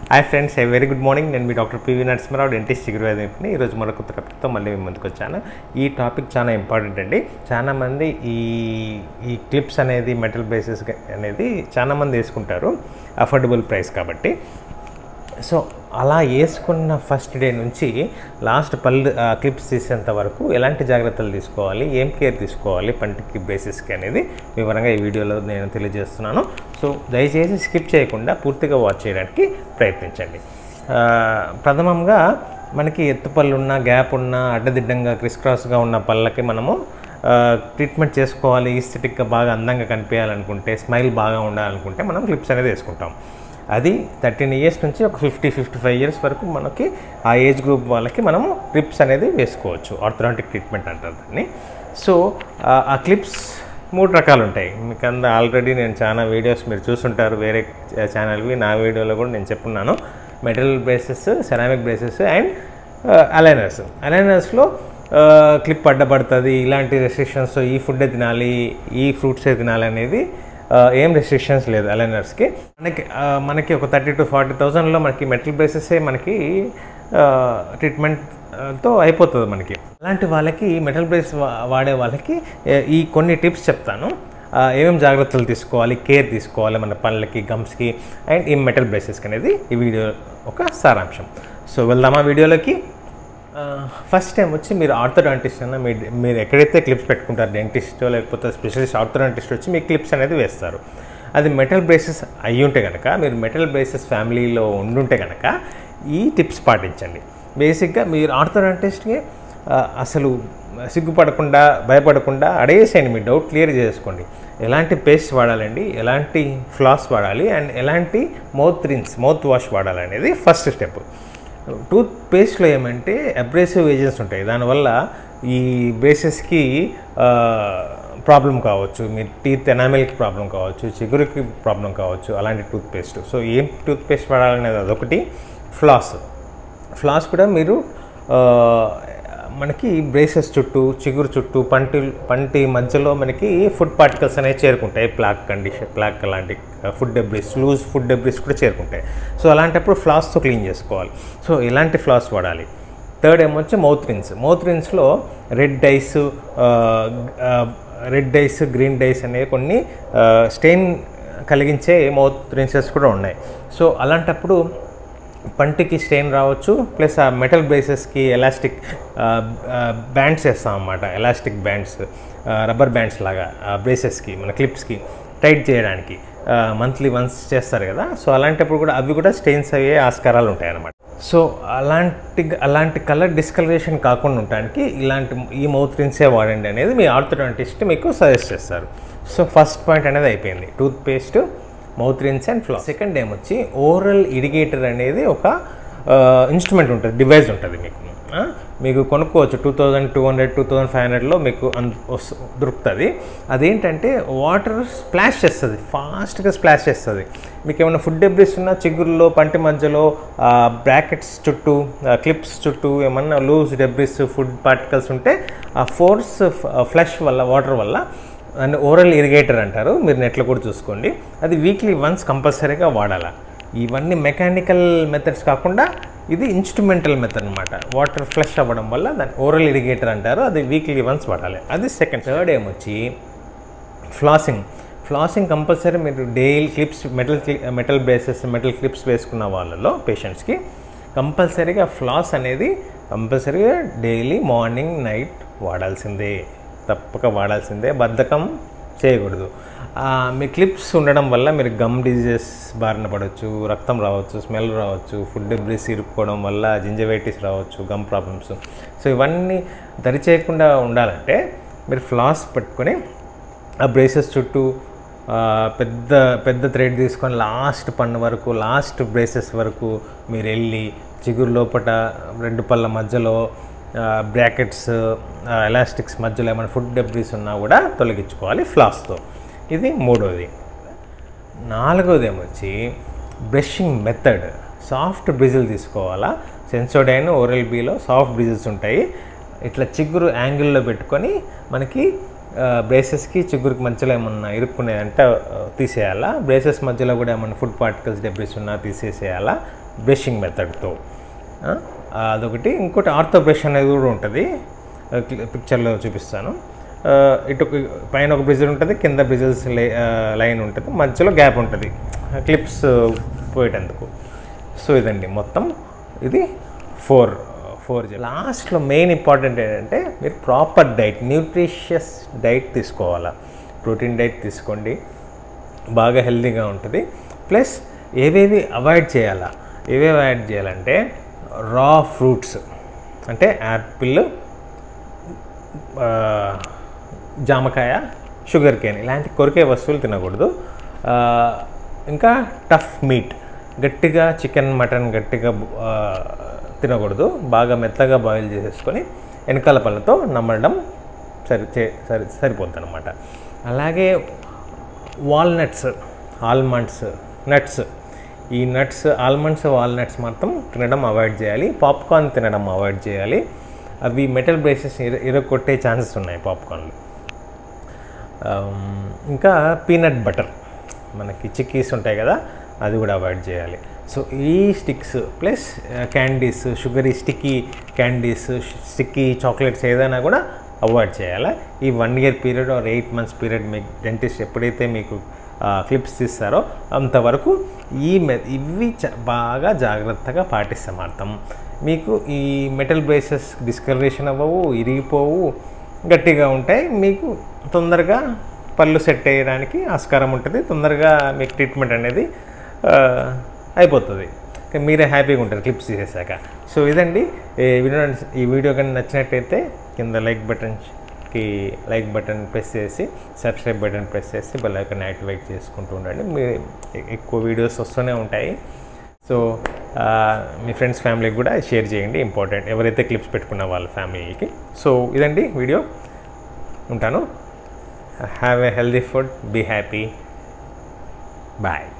hi friends a very good morning నేను మీ doctor PV Narasimharao dentist చిగురువేదిని ఈరోజు మరొక కొత్త టాపిక్తో మళ్ళీ మీ ముందుకు వచ్చాను ఈ టాపిక్ చాలా ఇంపార్టెంట్ అండి చాలామంది ఈ ఈ క్లిప్స్ అనేది మెటల్ బేసిస్ అనేది చాలామంది వేసుకుంటారు అఫోర్డబుల్ ప్రైస్ కాబట్టి సో అలా వేసుకున్న ఫస్ట్ డే నుంచి లాస్ట్ పళ్ళు క్లిప్స్ తీసేంత వరకు ఎలాంటి జాగ్రత్తలు తీసుకోవాలి ఏం కేర్ తీసుకోవాలి పంటికి బేసిస్కి అనేది వివరంగా ఈ వీడియోలో నేను తెలియజేస్తున్నాను సో దయచేసి స్కిప్ చేయకుండా పూర్తిగా వాచ్ చేయడానికి ప్రయత్నించండి ఆ, ప్రథమంగా మనకి ఎత్తు పళ్ళు ఉన్న గ్యాప్ ఉన్న అడ్డదిడ్డంగా క్రిస్ క్రాస్గా ఉన్న పళ్ళకి మనము ఆ, ట్రీట్మెంట్ చేసుకోవాలి ఈస్థెటిక్గా బాగా అందంగా కనిపించాలనుకుంటే స్మైల్ బాగా ఉండాలనుకుంటే మనం క్లిప్స్ అనేది వేసుకుంటాం అది థర్టీన్ ఇయర్స్ నుంచి ఒక ఫిఫ్టీ ఫిఫ్టీ ఫైవ్ ఇయర్స్ వరకు మనకి ఆ ఏజ్ గ్రూప్ వాళ్ళకి మనము క్లిప్స్ అనేది వేసుకోవచ్చు ఆర్థోడాంటిక్ ట్రీట్మెంట్ అంటారు దాన్ని సో ఆ- ఆ క్లిప్స్ మూడు రకాలు ఉంటాయి మీకు అంద ఆల్రెడీ నేను చాలా వీడియోస్ మీరు చూసుంటారు వేరే ఛానల్వి నా వీడియోలో కూడా నేను చెప్పున్నాను material braces ceramic braces and aligners అలైనర్స్లో క్లిప్ అడ్డపడుతుంది ఇలాంటి రెస్ట్రిక్షన్స్ ఈ ఫుడ్ తినాలి ఈ ఫ్రూట్సే తినాలి అనేది ఆ, ఏం రెస్ట్రిక్షన్స్ లేదు అలైనర్స్కి మనకి ఆ, మనకి ఒక థర్టీ టు ఫార్టీ థౌజండ్లో మనకి మెటల్ బేసెసే మనకి ట్రీట్మెంట్తో అయిపోతుంది మనకి అలాంటి వాళ్ళకి మెటల్ బ్రేస్ వాడే వాళ్ళకి ఏ, ఈ కొన్ని టిప్స్ చెప్తాను ఆ, ఏమేం జాగ్రత్తలు తీసుకోవాలి కేర్ తీసుకోవాలి మన పళ్ళకి గమ్స్కి అండ్ ఈ మెటల్ బ్రేసెస్కి అనేది ఈ వీడియో ఒక సారాంశం సో వెళ్దామా వీడియోలోకి ఫస్ట్ టైం వచ్చి మీరు ఆర్థోడాంటిస్ట్ అన్న మీ మీరు ఎక్కడైతే క్లిప్స్ పెట్టుకుంటారు డెంటిస్ట్ లేకపోతే స్పెషలిస్ట్ ఆర్థోడాంటిస్ట్ వచ్చి మీ క్లిప్స్ అనేది వేస్తారు అది మెటల్ బ్రేసెస్ అయ్యి ఉంటే కనుక మీరు మెటల్ బ్రేసెస్ ఫ్యామిలీలో ఉండుంటే కనుక ఈ టిప్స్ పాటించండి బేసిక్గా మీరు ఆర్థోడాంటిస్ట్కి అసలు సిగ్గుపడకుండా భయపడకుండా అడగేసేయండి మీ డౌట్ క్లియర్ చేసుకోండి ఎలాంటి పేస్ట్ వాడాలండి ఎలాంటి ఫ్లాస్ వాడాలి అండ్ ఎలాంటి మౌత్ రిన్స్ మౌత్ వాష్ వాడాలి అనేది ఫస్ట్ స్టెప్ టూత్ పేస్ట్లో ఏమంటే అబ్రేసివ్ ఏజెంట్స్ ఉంటాయి దానివల్ల ఈ బేసెస్కి ప్రాబ్లం కావచ్చు మీ టీత్ ఎనామిల్కి ప్రాబ్లం కావచ్చు చిగురుకి ప్రాబ్లం కావచ్చు అలాంటి టూత్ పేస్ట్ సో ఏం టూత్ పేస్ట్ వాడాలనేది అదొకటి ఫ్లాస్ ఫ్లాస్ కూడా మీరు ఆ, మనకి బ్రేసెస్ చుట్టూ చిగురు చుట్టూ పంటి పంటి మధ్యలో మనకి ఫుడ్ పార్టికల్స్ అనేవి చేరుకుంటాయి ప్లాక్ కండిషన్ ప్లాక్ అలాంటి food debris loose food debris కూడా చేరుకుంటాయి సో అలాంటప్పుడు ఫ్లాస్తో క్లీన్ చేసుకోవాలి సో ఎలాంటి ఫ్లాస్ వాడాలి థర్డ్ ఏమొచ్చి మౌత్ రిన్స్ మౌత్ రిన్స్లో red dyes red dyes green dyes అనేవి కొన్ని స్టెయిన్ కలిగించే మౌత్ రిన్సెస్ కూడా ఉన్నాయి సో అలాంటప్పుడు పంటికి స్టెయిన్ రావచ్చు ప్లస్ ఆ మెటల్ బ్రేసెస్కి ఎలాస్టిక్ బ్యాండ్స్ వేస్తాం అన్నమాట ఎలాస్టిక్ బ్యాండ్స్ రబ్బర్ బ్యాండ్స్ లాగా బ్రేసెస్కి మన క్లిప్స్కి టైట్ చేయడానికి మంత్లీ వన్స్ చేస్తారు కదా సో అలాంటప్పుడు కూడా అవి కూడా స్టెయిన్స్ అయ్యే ఆస్కారాలు ఉంటాయి అన్నమాట సో అలాంటి అలాంటి కలర్ డిస్కలరేషన్ కాకుండా ఉండడానికి ఇలాంటి ఈ మౌత్ రిన్సే వాడండి అనేది మీ ఆర్థోడాంటిస్ట్ మీకు సజెస్ట్ చేస్తారు సో ఫస్ట్ పాయింట్ అనేది అయిపోయింది tooth paste mouth rinse and floss second ఏం వచ్చి ఓరల్ ఇరిగేటర్ అనేది ఒక ఇన్స్ట్రుమెంట్ ఉంటుంది డివైస్ ఉంటుంది మీకు ఆ, మీకు కొనుక్కోవచ్చు two thousand two hundred two thousand five హండ్రెడ్లో మీకు అంద వస్- దొరుకుతుంది అదేంటంటే వాటర్ స్ప్లాష్ చేస్తుంది ఫాస్ట్గా స్ప్లాష్ చేస్తుంది మీకు ఏమైనా ఫుడ్ డెబ్రిస్ ఉన్నా చిగురులో పంటి మధ్యలో బ్రాకెట్స్ చుట్టూ క్లిప్స్ చుట్టూ ఏమన్నా లూజ్ డెబ్రిస్ ఫుడ్ పార్టికల్స్ ఉంటే ఆ ఫోర్స్ ఫ్లష్ వల్ల వాటర్ వల్ల అండ్ ఓరల్ ఇరిగేటర్ అంటారు మీరు నెట్లో కూడా చూసుకోండి అది వీక్లీ వన్స్ కంపల్సరీగా వాడాలా ఇవన్నీ మెకానికల్ మెథడ్స్ కాకుండా ఇది ఇన్స్ట్రుమెంటల్ మెథడ్ అనమాట వాటర్ ఫ్లష్ అవ్వడం వల్ల దాన్ని ఓరల్ ఇరిగేటర్ అంటారు అది వీక్లీ వన్స్ వాడాలి అది సెకండ్ థర్డ్ ఏమొచ్చి ఫ్లాసింగ్ ఫ్లాసింగ్ కంపల్సరీ మీరు daily clips metal metal braces metal clips వేసుకున్న వాళ్ళలో పేషెంట్స్కి కంపల్సరీగా ఫ్లాస్ అనేది కంపల్సరీగా డైలీ మార్నింగ్ నైట్ వాడాల్సిందే తప్పక వాడాల్సిందే బద్ధకం చేయకూడదు ఆ, మీ క్లిప్స్ ఉండడం వల్ల మీరు గమ్ డిజీజెస్ బారిన పడవచ్చు రక్తం రావచ్చు స్మెల్ రావచ్చు ఫుడ్ బ్రిస్ ఇరుక్కోవడం వల్ల జింజవైటిస్ రావచ్చు గమ్ ప్రాబ్లమ్స్ సో ఇవన్నీ దరి చేయకుండా ఉండాలంటే మీరు ఫ్లాస్ పెట్టుకొని ఆ బ్రేసెస్ చుట్టూ ఆ, పెద్ద పెద్ద థ్రెడ్ తీసుకొని లాస్ట్ పన్ను వరకు లాస్ట్ బ్రేసెస్ వరకు మీరు వెళ్ళి చిగురు లోపట రెండు పళ్ళ మధ్యలో బ్రాకెట్స్ ఎలాస్టిక్స్ మధ్యలో ఏమైనా ఫుడ్ డెబ్రీస్ ఉన్నా కూడా తొలగించుకోవాలి ఫ్లాస్తో ఇది మూడోది నాలుగోది ఏమొచ్చి బ్రషింగ్ మెథడ్ సాఫ్ట్ బ్రిజిల్ తీసుకోవాలా సెన్సోడైన్ ఓరల్ బీలో సాఫ్ట్ బ్రిజిల్స్ ఉంటాయి ఇట్లా చిగురు యాంగిల్లో పెట్టుకొని మనకి బ్రేసెస్కి చిగురుకి మధ్యలో ఏమన్నా ఇరుక్కున్నాయంటే ఆ, తీసేయాలా బ్రేసెస్ మధ్యలో కూడా ఏమన్నా ఫుడ్ పార్టికల్స్ డెబ్రిస్ ఉన్నా తీసేసేయాలా బ్రషింగ్ మెథడ్తో అదొకటి ఇంకోటి ఆర్థో బ్రష్ అనేది కూడా ఉంటుంది పిక్చర్లో చూపిస్తాను ఆ, ఇటు ఒక- పైన ఒక బ్రిజిల్ ఉంటుంది కింద బ్రిజిల్స్ లైన్ ఉంటుంది మధ్యలో గ్యాప్ ఉంటుంది క్లిప్స్ పోయేటందుకు సో ఇదండి మొత్తం ఇది ఫోర్ ఫోర్ లాస్ట్లో మెయిన్ ఇంపార్టెంట్ ఏంటంటే మీరు ప్రాపర్ డైట్ న్యూట్రిషియస్ డైట్ తీసుకోవాలా ప్రోటీన్ డైట్ తీసుకోండి బాగా హెల్తీగా ఉంటుంది ప్లస్ ఏవేవి అవాయిడ్ చేయాలా ఏవేవి అవాయిడ్ చేయాలంటే రా ఫ్రూట్స్ అంటే యాపిల్ ఆ, జామకాయ షుగర్ కేన్ ఇలాంటి కొరికే వస్తువులు తినకూడదు ఆ, ఇంకా టఫ్ మీట్ గట్టిగా చికెన్ మటన్ గట్టిగా ఆ, తినకూడదు బాగా మెత్తగా బాయిల్ చేసేసుకొని వెనకాల పళ్ళతో నమ్మడం సరి చే- సరి సరిపోద్ది అనమాట అలాగే వాల్నట్స్ ఆల్మండ్స్ నట్స్ ఈ నట్స్ ఆల్మండ్స్ వాల్నట్స్ మాత్రం తినడం అవాయిడ్ చేయాలి పాప్కార్న్ తినడం అవాయిడ్ చేయాలి అవి మెటల్ బ్రేసెస్ ఇర ఇరగొట్టే ఛాన్సెస్ ఉన్నాయి పాప్కార్న్లు ఇంకా పీనట్ బటర్ మనకి చిక్కీస్ ఉంటాయి కదా అది కూడా అవాయిడ్ చేయాలి సో ఈ sticks plus candies sugary sticky candies sticky chocolates ఏదైనా కూడా అవాయిడ్ చేయాలి ఈ one year period or eight months period మీకు డెంటిస్ట్ ఎప్పుడైతే మీకు క్లిప్స్ తీస్తారో అంతవరకు ఈ మె ఇవి చ- బాగా జాగ్రత్తగా పాటిస్తే మాత్రం మీకు ఈ మెటల్ బ్రేసెస్ డిస్కలరేషన్ అవ్వవు ఇరిగిపోవు గట్టిగా ఉంటాయి మీకు తొందరగా పళ్ళు సెట్ అయ్యడానికి ఆస్కారం ఉంటుంది తొందరగా మీకు ట్రీట్మెంట్ అనేది ఆ, అయిపోతుంది ఇంకా మీరే హ్యాపీగా ఉంటారు క్లిప్స్ తీసేసాక సో ఇదండి ఈ వీడియో ఈ వీడియో కానీ నచ్చినట్టయితే కింద లైక్ బటన్కి లైక్ బటన్ ప్రెస్ చేసి సబ్స్క్రైబ్ బటన్ ప్రెస్ చేసి బెల్ ఐకాన్ యాక్టివేట్ చేసుకుంటూ ఉండండి మీరు ఎక్కువ వీడియోస్ వస్తూనే ఉంటాయి సో ఆ, మీ ఫ్రెండ్స్ ఫ్యామిలీకి కూడా షేర్ చేయండి ఇంపార్టెంట్ ఎవరైతే క్లిప్స్ పెట్టుకున్న వాళ్ళ ఫ్యామిలీకి సో ఇదండి వీడియో ఉంటాను have a healthy food be happy bye